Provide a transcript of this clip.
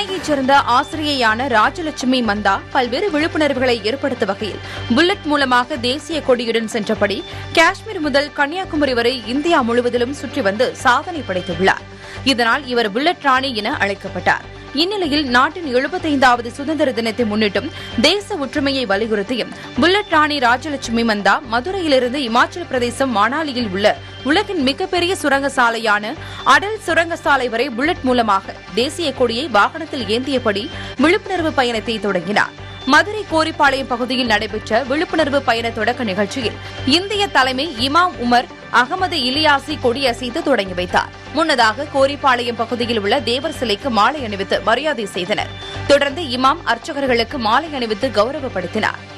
சென்னையைச் சேர்ந்த ஆசிரியையான ராஜலட்சுமி மந்தா பல்வேறு விழிப்புணர்வுகளை ஏற்படுத்தும் வகையில் புல்லட் மூலமாக தேசிய கொடியுடன் சென்றபடி காஷ்மீர் முதல் கன்னியாகுமரி வரை இந்தியா முழுவதிலும் சுற்றி வந்து சாதனை படைத்துள்ளார் இதனால் இவர் புல்லட் ராணி என அழைக்கப்பட்டார் இந்நிலையில் நாட்டின் எழுபத்தைந்தாவது சுதந்திர தினத்தை முன்னிட்டும் தேச ஒற்றுமையை வலியுறுத்தியும் புல்லட் ராணி ராஜலட்சுமி மந்தா மதுரையிலிருந்து இமாச்சல பிரதேசம் மணாலியில் உள்ள உலகின் மிகப்பெரிய சுரங்க சாலையான அடல் சுரங்க சாலை வரை புல்லட் மூலமாக தேசிய கொடியை வாகனத்தில் ஏந்தியபடி விழிப்புணர்வு பயணத்தை தொடங்கினார் மதுரை கோரிப்பாளையம் பகுதியில் நடைபெற்ற விழிப்புணர்வு பயண தொடக்க நிகழ்ச்சியில் இந்திய தலைமை இமாம் உமர் அகமது இலியாசி கொடியசைத்து தொடங்கி வைத்தார் முன்னதாக கோரிப்பாளையம் பகுதியில் உள்ள தேவர் சிலைக்கு மாலை அணிவித்து மரியாதை செய்தனர் தொடர்ந்து இமாம் அர்ச்சகர்களுக்கு மாலை அணிவித்து கௌரவப்படுத்தினார்